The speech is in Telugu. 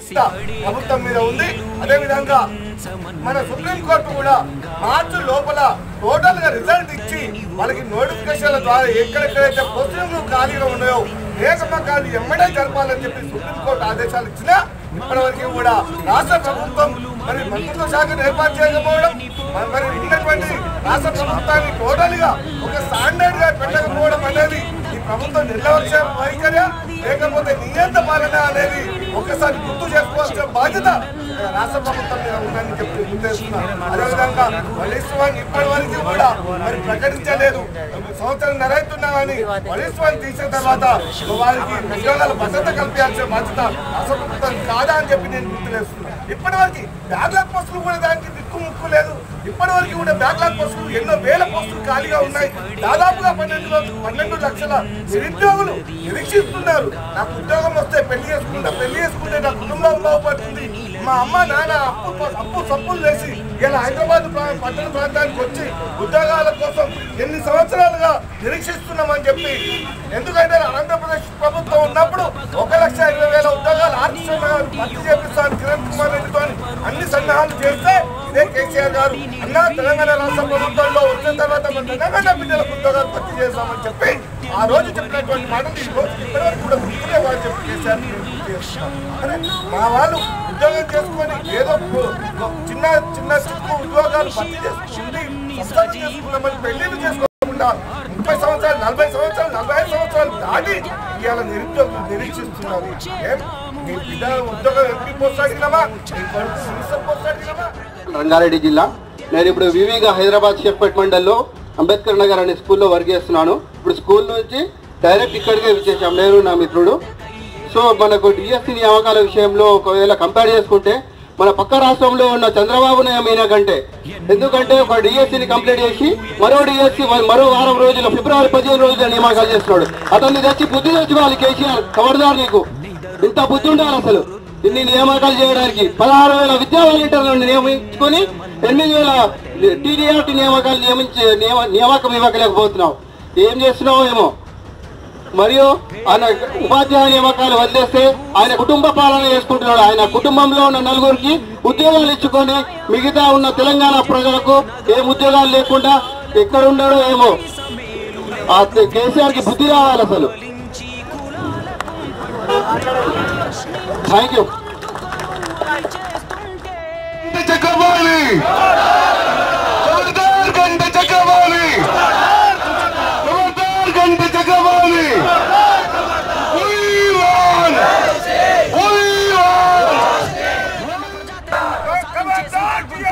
బాధ్యత ప్రభుత్వం మీద ఉంది అదే విధంగా మన సుప్రీం కోర్టు కూడా మార్చి లోపల టోటల్ గా రిజల్ట్ ఇచ్చి వాళ్ళకి నోటిఫికేషన్ల ద్వారా ఎక్కడెక్కడైతే పోస్టింగ్లు ఖాళీగా ఉన్నాయో నియామకాలు ఎమ్మడే జరపాలని చెప్పి సుప్రీం కోర్టు ఆదేశాలు ఇచ్చినా ఇప్పటివరకు కూడా రాష్ట్ర ప్రభుత్వం మరి మంత్రిత్వ శాఖను ఏర్పాటు చేయకపోవడం మరి- మరి ఉన్నటువంటి రాష్ట్ర ప్రభుత్వాన్ని టోటల్ గా ఒక స్టాండర్డ్ గా పెట్టకపోవడం అనేది ఈ ప్రభుత్వం నిర్లక్ష్య వైఖర్య లేకపోతే నియంత పాలన అనేది ఒకసారి గుర్తు చేసుకోవాల్సిన బాధ్యత ఆ, రాష్ట్ర ప్రభుత్వం మీద ఉందని చెప్పి గుర్తిస్తున్నారు అదేవిధంగా వలీశ్వన్ ఇప్పటి వరకు కూడా మరి ప్రకటించలేదు సంవత్సరం నరైతున్నామని వలీశ్వన్ తీసిన తర్వాత వారికి ఉద్యోగాల భద్రత కల్పించాల్సిన బాధ్యత రాష్ట్ర ప్రభుత్వం కాదా అని చెప్పి నేను గుర్తులేస్తున్నాను ఇప్పటి వరకు బ్యాక్లాగ్ పోస్టులు కూడా దానికి దిక్కు ముక్కు లేదు ఇప్పటి వరకు కూడా బ్యాక్లాగ్ పోస్టులు ఎన్నో వేల పోస్టులు ఖాళీగా ఉన్నాయి దాదాపుగా పన్నెండు రోజు- పన్నెండు లక్షల నిరుద్యోగులు నిరీక్షిస్తున్నారు నాకు ఉద్యోగం వస్తే పెళ్లి చేసుకుంటా పెళ్లి చేసుకుంటే నా కుటుంబం బాగుపడుతుంది మా అమ్మ నాన్న అప్పు అప్పు సప్పులు వేసి ఇలా హైదరాబాద్ ప్రా- పట్టణ ప్రాంతానికి వచ్చి ఉద్యోగాల కోసం ఎన్ని సంవత్సరాలుగా నిరీక్షిస్తున్నామని చెప్పి ఎందుకంటే ఆంధ్రప్రదేశ్ ప్రభుత్వం ఉన్నప్పుడు ఒక లక్ష ఇరవై వేల ఉద్యోగాలు ఆర్టిస్ట్ భర్తీ చేపిస్తాను కిరణ్ కుమార్ రెడ్డితో అన్ని సన్నాహాలు చేస్తే ఇదే కేసీఆర్ గారు అన్నా తెలంగాణ రాష్ట్ర ప్రభుత్వంలో వచ్చిన తర్వాత మన తెలంగాణ బిడ్డలకు ఉద్యోగాలు భర్తీ చేస్తామని చెప్పి ఆ రోజు చెప్పినటువంటి మాటలు ఈ రోజు ఇప్పటివరకు కూడా గుర్తులే వాళ్ళు చెప్పి కేసీఆర్ ని గుర్తు చేస్తున్నారు. అరే, మా వాళ్ళు ఉద్యోగం చేసుకొని ఏదో చిన్న చిన్న చిక్కు ఉద్యోగాలు భర్తీ చేసుకుంది సంసారం చేసుకున్నామని పెళ్లిళ్ళు చేసుకోకుండా ముప్పై సంవత్సరాలు నలభై సంవత్సరాలు నలభై ఐదు సంవత్సరాలు దాటి ఇవాళ నిరుద్యోగులు నిరీక్షిస్తున్నారు ఏం నీ బిడ్డ ఉద్యోగం ఎంపీ పోస్ట్ అడిగినామా నీ కొడుకు మినిస్టర్ పోస్ట్ అడిగినామా రంగారెడ్డి జిల్లా నేను ఇప్పుడు వివిగా హైదరాబాద్ షేక్పేట్ మండల్లో అంబేద్కర్ నగర్ అనే స్కూల్లో వర్క్ చేస్తున్నాను ఇప్పుడు స్కూల్ నుంచి డైరెక్ట్ ఇక్కడికే వచ్చేసాం నేను నా మిత్రుడు సో మనకు డిఎస్సి నియామకాల విషయంలో ఒకవేళ కంపేర్ చేసుకుంటే మన పక్క రాష్ట్రంలో ఉన్న చంద్రబాబు నాయుడు కంటే ఎందుకంటే ఒక డిఎస్సిని కంప్లీట్ చేసి మరో డిఎస్సి మరో వారం రోజులు ఫిబ్రవరి పదిహేను రోజుల నియామకాలు చేస్తున్నాడు అతన్ని తెచ్చి బుద్ధి తెచ్చి వాళ్ళు కేసీఆర్ ఖబర్దార్ నీకు ఇంత బుద్ధి ఉండాలి అసలు ఇన్ని నియామకాలు చేయడానికి పదహారు వేల విద్యా వాలంటీర్లను నియమించుకొని ఎనిమిది వేల టీడీఆర్టీ నియామకాలు నియమించి నియమ- నియామకం ఇవ్వలేకపోతున్నావు ఏం చేస్తున్నావు ఏమో మరియు ఆయన ఉపాధ్యాయ నియామకాలు వదిలేస్తే ఆయన కుటుంబ పాలన చేసుకుంటున్నాడు ఆయన కుటుంబంలో ఉన్న నలుగురికి ఉద్యోగాలు ఇచ్చుకొని మిగతా ఉన్న తెలంగాణ ప్రజలకు ఏం ఉద్యోగాలు లేకుండా ఎక్కడ ఉన్నాడో ఏమో ఆ కేసీఆర్ కి బుద్ధి రావాలి అసలు థ్యాంక్ యూ గంట చక్రపాణి ఖబర్దార్ గంట చక్రపాణి ఖబర్దార్ గంట Chakrapani We won! We won! ఖబర్దార్